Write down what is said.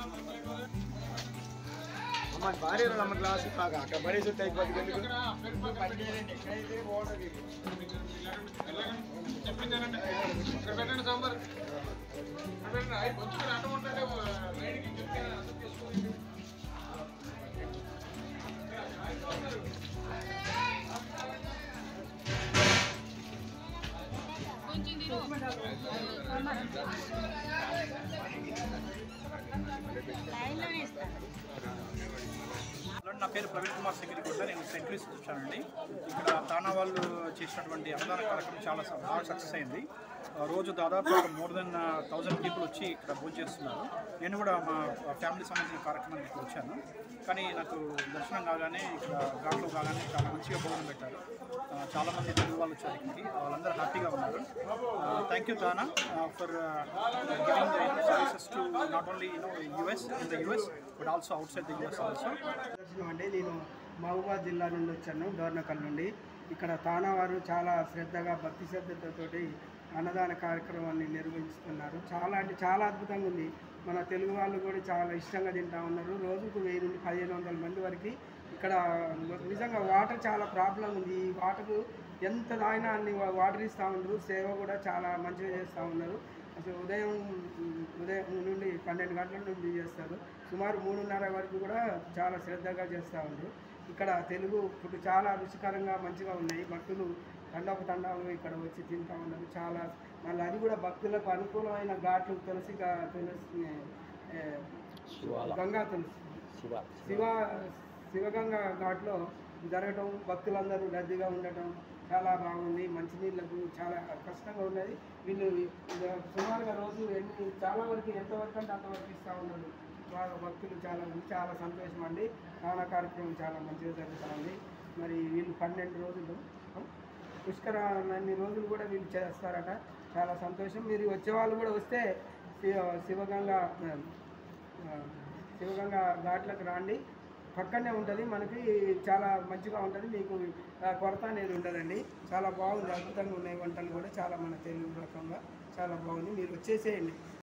అమ్మ భార్య అమ్మ క్లాస్ బాగా అక్కడ పడేసి ఉంటాయి పది ఎందుకు పెట్టండి సాంబార్ పెట్టండి అవి కొంచెం అడ్డం ఉంటుంటే వేడికి చెప్తే అర్థం చేసుకోండి హలో నా పేరు ప్రవీణ్ కుమార్ సెక్యూరిటీ నేను సెంట్ లూయిస్ వచ్చానండి ఇక్కడ తానా వాళ్ళు చేసినటువంటి అన్నదాన కార్యక్రమం చాలా స- బాగా సక్సెస్ అయింది ఆ, రోజు దాదాపు ఒక మోర్ దెన్ థౌజండ్ పీపుల్ వచ్చి ఇక్కడ భోజనం చేస్తున్నారు నేను కూడా మా ఫ్యామిలీ సంబంధించిన కార్యక్రమానికి ఇక్కడ వచ్చాను కానీ నాకు దర్శనం కాగానే ఇక్కడ ఘాట్లో కాగానే చాలా మంచిగా భోజనం పెట్టారు ఆ, చాలా మంది తెలుగు వాళ్ళు వచ్చారు ఇక్కడికి వాళ్ళందరూ హ్యాపీగా ఉన్నారు thank you TANA for giving services to not only you know US in the US but also outside the US also దర్శనం అండి నేను మహబూబాద్ జిల్లా నుండి వచ్చాను డోర్నకల్ నుండి ఇక్కడ తానా వారు చాలా శ్రద్ధగా భక్తి శ్రద్ధతోటి అన్నదాన కార్యక్రమాన్ని నిర్వహిస్తున్నారు చాలా అంటే చాలా అద్భుతంగా ఉంది మన తెలుగు వాళ్ళు కూడా చాలా ఇష్టంగా తింటా ఉన్నారు రోజుకు వెయ్యి నుండి పదిహేను వందల మంది వరకు ఇక్కడ నిజంగా వాటర్ చాలా ప్రాబ్లం ఉంది ఈ వాటర్ ఎంత తాగినా అన్ని వా- వాటర్ ఇస్తూ ఉన్నారు సేవ కూడా చాలా మంచిగా చేస్తూ ఉన్నారు అసలు ఉదయం ఉదయం నుండి పన్నెండు గంటల నుండి చేస్తారు సుమారు మూడున్నర వరకు కూడా చాలా శ్రద్ధగా చేస్తూ ఉన్నారు ఇక్కడ తెలుగు ఫుడ్ చాలా రుచికరంగా మంచిగా ఉన్నాయి భక్తులు తండపు తండాలు ఇక్కడ వచ్చి తింటూ ఉన్నారు చాలా మళ్ళీ అది కూడా భక్తులకు అనుకూలమైన ఘాట్లు తులసి గా- తులసి ఏ, గంగా తులసి శివ శివగంగా ఘాట్లో జరగటం భక్తులందరూ రద్దీగా ఉండటం చాలా బాగుంది మంచినీళ్ళకు చాలా కష్టంగా ఉన్నది వీళ్ళు ఇక సుమారుగా రోజు ఎన్ని చాలా వరకు ఎంతవరకు అంటే అంతవరకు ఇస్తూ ఉన్నారు బాగా భక్తులు చాలా ఉంది చాలా సంతోషం అండి చాలా కార్యక్రమం చాలా మంచిగా జరుగుతూ ఉంది మరి వీళ్ళు పన్నెండు రోజులు పుష్కర అన్ని రోజులు కూడా వీళ్ళు చేస్తారట చాలా సంతోషం మీరు వచ్చే వాళ్ళు కూడా వస్తే శివ శివగంగా ఆ, శివగంగా ఘాట్లకు రాండి పక్కనే ఉంటుంది మనకి చాలా మంచిగా ఉంటుంది మీకు ఆ, కొరత అనేది ఉండదండి చాలా బాగుంది అద్భుతంగా ఉన్నాయి వంటలు కూడా చాలా మన తెలుగు రకంగా చాలా బాగుంది మీరు వచ్చేసేయండి